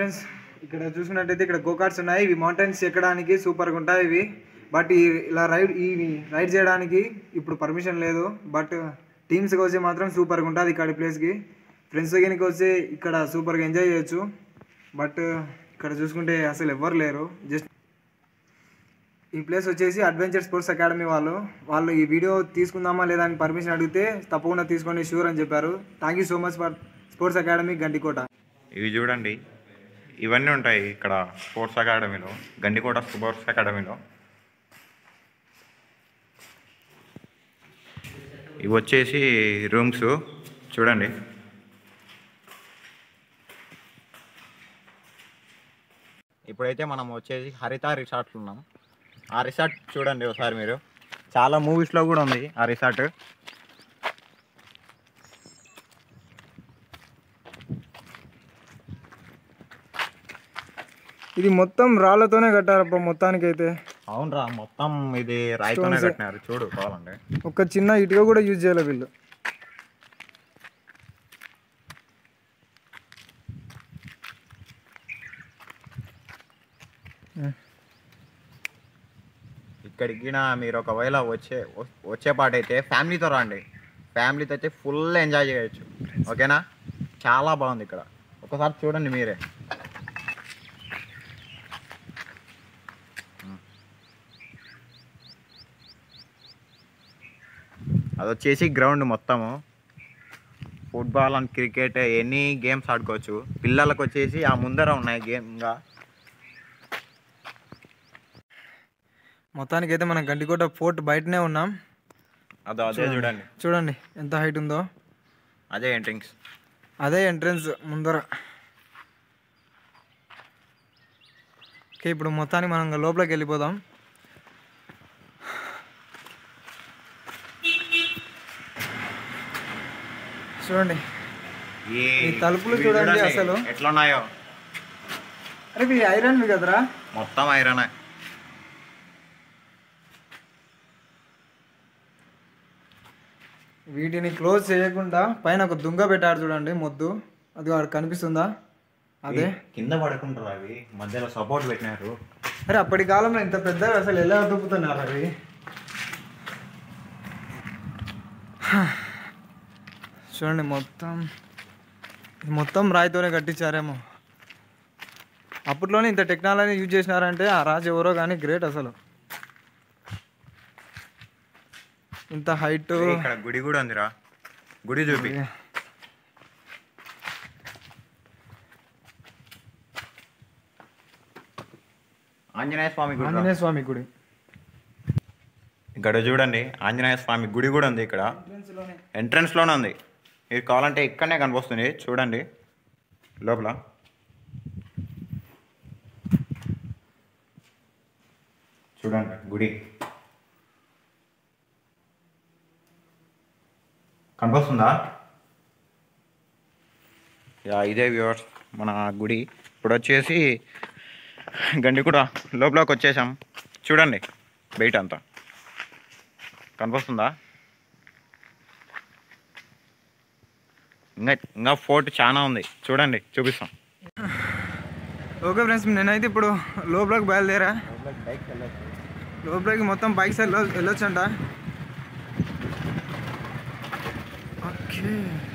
Friends ఇక్కడ చూసుకున్నట్టయితే ఇక్కడ గోకార్ట్స్ ఉన్నాయి ఇవి మౌంటైన్స్ ఎక్కడానికి సూపర్గా ఉంటాయి ఇవి బట్ ఈ ఇలా రైడ్ ఈ రైడ్ చేయడానికి ఇప్పుడు పర్మిషన్ లేదు బట్ టీమ్స్కి వచ్చి మాత్రం సూపర్గా ఉంటుంది ఇక్కడ ప్లేస్కి ఫ్రెండ్స్ దగ్గరికి వస్తే ఇక్కడ సూపర్గా ఎంజాయ్ చేయొచ్చు బట్ ఇక్కడ చూసుకుంటే అసలు ఎవ్వరు లేరు జస్ట్ ఈ ప్లేస్ వచ్చేసి అడ్వెంచర్ స్పోర్ట్స్ అకాడమీ వాళ్ళు వాళ్ళు ఈ వీడియో తీసుకుందామా లేదా అని పర్మిషన్ అడిగితే తప్పకుండా తీసుకోండి షూర్ అని చెప్పారు thank you so much for sports academy Gandikota ఇవి చూడండి ఇవన్నీ ఉంటాయి ఇక్కడ స్పోర్ట్స్ అకాడమీలో గండికోట స్పోర్ట్స్ అకాడమీలో ఇవి వచ్చేసి రూమ్స్ చూడండి ఇప్పుడైతే మనం వచ్చేసి హరిత రిసార్ట్లో ఉన్నాం ఆ రిసార్ట్ చూడండి ఒకసారి మీరు చాలా మూవీస్లో కూడా ఉంది ఆ రిసార్ట్ ఇది మొత్తం రాళ్ళతోనే కట్టారప్ప మొత్తానికి అయితే అవునరా మొత్తం ఇది రాయితోనే Stones. కట్టినారు చూడు కావాలంటే ఒక చిన్న ఇటుక కూడా యూజ్ చేయాలి వీళ్ళు ఇక్కడికి గిన మీరు ఒకవేళ వచ్చే వ- వచ్చే పాట అయితే ఫ్యామిలీతో రండి ఫ్యామిలీతో అయితే ఫుల్ ఎంజాయ్ చేయొచ్చు ఓకేనా చాలా బాగుంది ఇక్కడ ఒకసారి చూడండి మీరే అది వచ్చేసి గ్రౌండ్ మొత్తము football and cricket any games ఆడుకోవచ్చు పిల్లలకు వచ్చేసి ఆ ముందర ఉన్నాయి గేమ్గా మొత్తానికి అయితే మనం గండికోట ఫోర్ట్ బయటనే ఉన్నాం అదో అదే చూడండి చూడండి ఎంత హైట్ ఉందో అదే ఎంట్రింగ్స్ అదే ఎంట్రన్స్ ముందర ఓకే ఇప్పుడు మొత్తానికి మనం ఇంకా లోపలికి వెళ్ళిపోదాం చూడండి ఈ ఈ తలుపులు ఇవి చూడండి అసలు. ఎట్లున్నాయో అరే ఇవి ఐరన్వి కదరా మొత్తం ఐరన్ వీటిని క్లోజ్ చేయకుండా పైన ఒక దుంగ పెట్టారు చూడండి మొద్దు అది వాడు కనిపిస్తుందా అదే కింద పడుకుంటారు అవి మధ్యలో సపోర్ట్ పెట్టినారు అరే అప్పటి కాలంలో ఇంత పెద్దవి అసలు ఎలా దుప్పుతున్నారు అవి చూడండి మొత్తం ఇది మొత్తం రాయితోనే కట్టించారేమో అప్పట్లోనే ఇంత టెక్నాలజీ యూజ్ చేసినారంటే ఆ రాజు ఎవరో కానీ గ్రేట్ అసలు ఇంత హైట్ ఇక్కడ గుడి కూడా ఉందిరా గుడి చూపి ఆంజనేయ స్వామి గుడి రా. ఆంజనేయ స్వామి గుడి ఇక్కడ చూడండి ఆంజనేయ స్వామి గుడి కూడా ఉంది ఇక్కడ ఎంట్రన్స్ లోనే ఉంది ఇది కావాలంటే ఇక్కడనే కనిపిస్తుంది చూడండి లోపల చూడండి గుడి కనిపిస్తుందా యా ఇదే వ్యూవర్స్ మన గుడి ఇప్పుడు వచ్చేసి గండి కూడా లోపలికి వచ్చేసాం చూడండి బయట అంతా కనిపిస్తుందా ఇంకా ఇంకా ఫోర్ట్ చాలా ఉంది చూడండి చూపిస్తాం ఓకే ఫ్రెండ్స్ నేనైతే ఇప్పుడు లోపలికి బయలుదేరా లోపలికి మొత్తం బైక్స్ వెళ్ళ వెళ్ళొచ్చంట ఓకే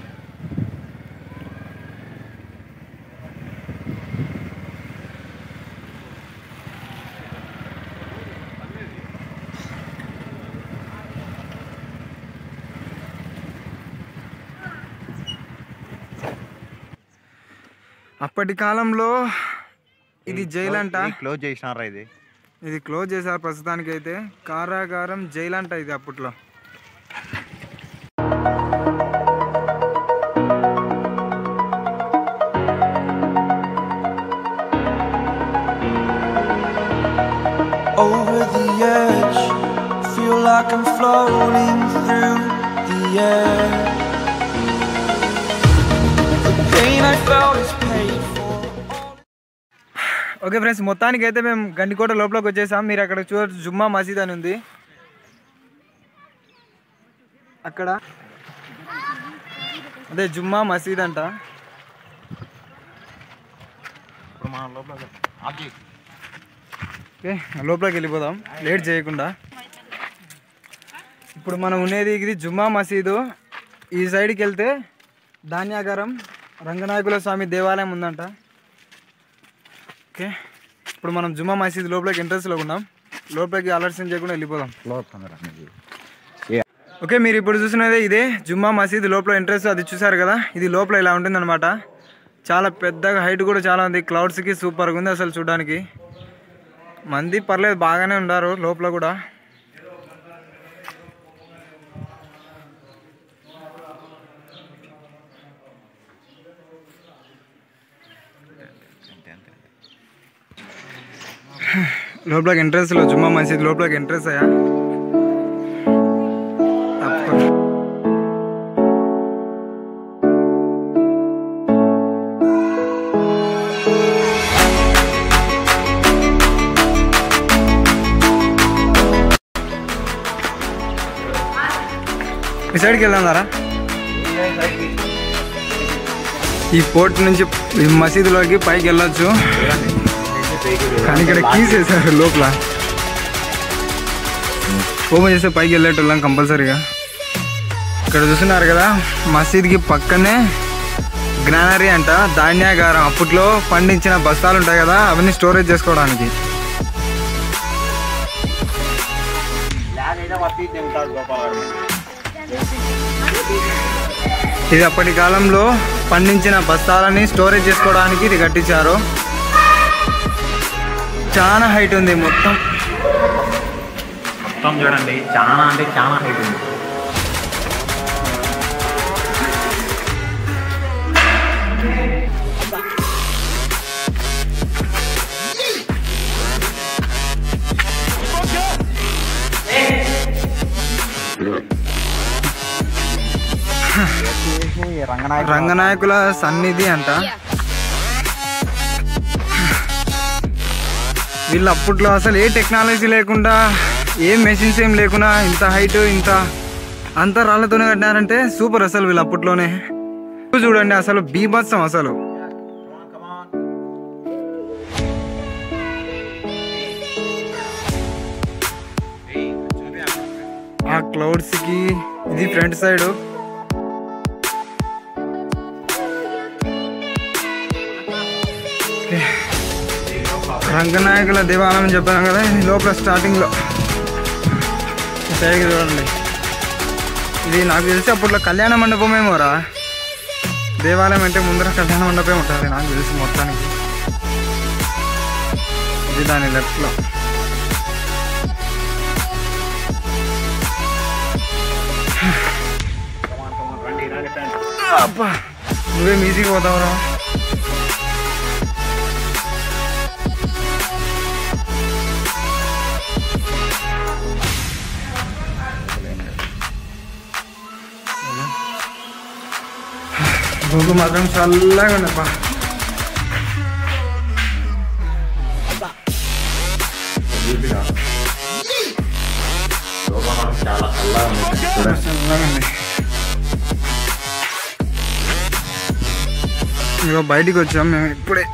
అప్పటి కాలంలో ఇది జైలు అంట క్లోజ్ చేసినారా ఇది ఇది క్లోజ్ చేశారు ప్రస్తుతానికి అయితే కారాగారం జైలు అంట ఇది అప్పట్లో over the edge. Feel like I'm floating through the air. The pain I felt is paid for. Okay friends మొత్తానికి అయితే మేము గండికోట లోపలికి వచ్చేసాం మీరు అక్కడ చూడొచ్చు జుమ్మా మసీద్ అని ఉంది అక్కడ అదే జుమ్మా మసీద్ అంట ఇప్పుడు ఆపి. ఓకే లోపలికి వెళ్ళిపోదాం లేట్ చేయకుండా ఇప్పుడు మనం ఉండేది ఇది జుమ్మా మసీదు ఈ సైడ్కి వెళ్తే ధాన్యాగారం రంగనాయకుల స్వామి దేవాలయం ఉందంట ఓకే ఇప్పుడు మనం జుమ్మా మసీద్ లోపలికి ఎంట్రన్స్లో ఉన్నాం లోపలికి ఆలస్యం చేయకుండా వెళ్ళిపోదాం ఓకే మీరు ఇప్పుడు చూసినదే ఇదే జుమ్మా మసీద్ లోపల ఎంట్రన్స్ అది చూసారు కదా ఇది లోపల ఇలా ఉంటుందన్నమాట చాలా పెద్దగా హైట్ కూడా చాలా ఉంది క్లౌడ్స్కి సూపర్గా ఉంది అసలు చూడడానికి మంది పర్లేదు బాగానే ఉన్నారు లోపల కూడా లోపలికి ఎంట్రన్స్ లో జుమ్మా మసీద్ లోపలికి ఎంట్రన్స్ అయ్యా తప్పకుండా. ఈ సైడ్కి వెళ్దాం రా ఈ పోర్ట్ నుంచి ఈ మసీదులోకి పైకి వెళ్ళొచ్చు కానీ ఇక్కడ కీస్ వేసారు లోపల ఓపెన్ చేస్తే పైకి వెళ్ళేటోళ్ళం కంపల్సరీగా ఇక్కడ చూస్తున్నారు కదా మసీద్కి పక్కనే గ్రానరీ అంట ధాన్యాగారం అప్పట్లో పండించిన బస్తాలు ఉంటాయి కదా అవన్నీ స్టోరేజ్ చేసుకోవడానికి ఇది అప్పటి కాలంలో పండించిన బస్తాలని స్టోరేజ్ చేసుకోవడానికి ఇది కట్టించారు చాలా హైట్ ఉంది మొత్తం మొత్తం చూడండి చాలా అంటే చాలా హైట్ ఉంది రంగనాయక రంగనాయకుల సన్నిధి అంట వీళ్ళు అప్పట్లో అసలు ఏ టెక్నాలజీ లేకుండా ఏ మెషిన్స్ ఏం లేకుండా ఇంత హైట్ ఇంత అంత రాళ్ళతోనే కట్టినారంటే సూపర్ అసలు వీళ్ళు అప్పట్లోనే చూడండి అసలు బీభత్సం అసలు ఆ క్లౌడ్స్ కి ఇది ఫ్రంట్ సైడ్ రంగనాయకుల దేవాలయం అని చెప్పాను కదా ఇది లోపల స్టార్టింగ్లో సైడ్కి చూడండి ఇది నాకు తెలిసి అప్పట్లో కళ్యాణ మండపమేమోరా దేవాలయం అంటే ముందర కళ్యాణ మండపం ఉంటుంది నాకు తెలిసి మొత్తానికి ఇది దాని లెఫ్ట్లో అబ్బా నువ్వేం ఈజీగా పోతావురా భూకు మాత్రం చల్లగా ఉన్నప్పా చాలా చల్లగా ఉంది చూడండి చల్లగా ఉంది ఇగో బయటికి వచ్చాం మేము ఇప్పుడే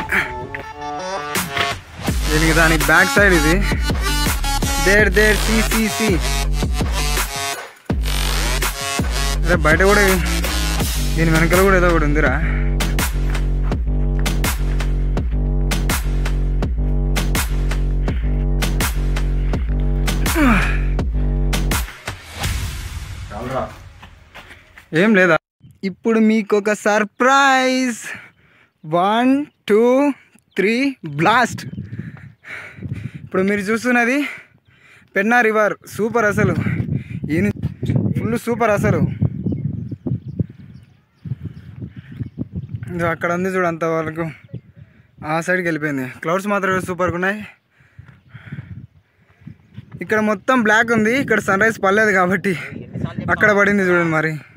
దీనికి దాని బ్యాక్ సైడ్ ఇది there there see see see అదే బయట కూడా దీని వెనకాల కూడా ఏదో ఒకటి ఉందిరా చాలరా ఏం లేదా ఇప్పుడు మీకు ఒక surprise one two three blast ఇప్పుడు మీరు చూస్తున్నది పెన్నా రివర్ సూపర్ అసలు ఈయన ఫుల్ సూపర్ అసలు ఇదిగో అక్కడ ఉంది చూడు అంతవరకు ఆ సైడ్కి వెళ్ళిపోయింది క్లౌడ్స్ మాత్రం సూపర్గా ఉన్నాయి ఇక్కడ మొత్తం బ్లాక్ ఉంది ఇక్కడ సన్ రైజ్ పడలేదు కాబట్టి అక్కడ పడింది చూడండి మరి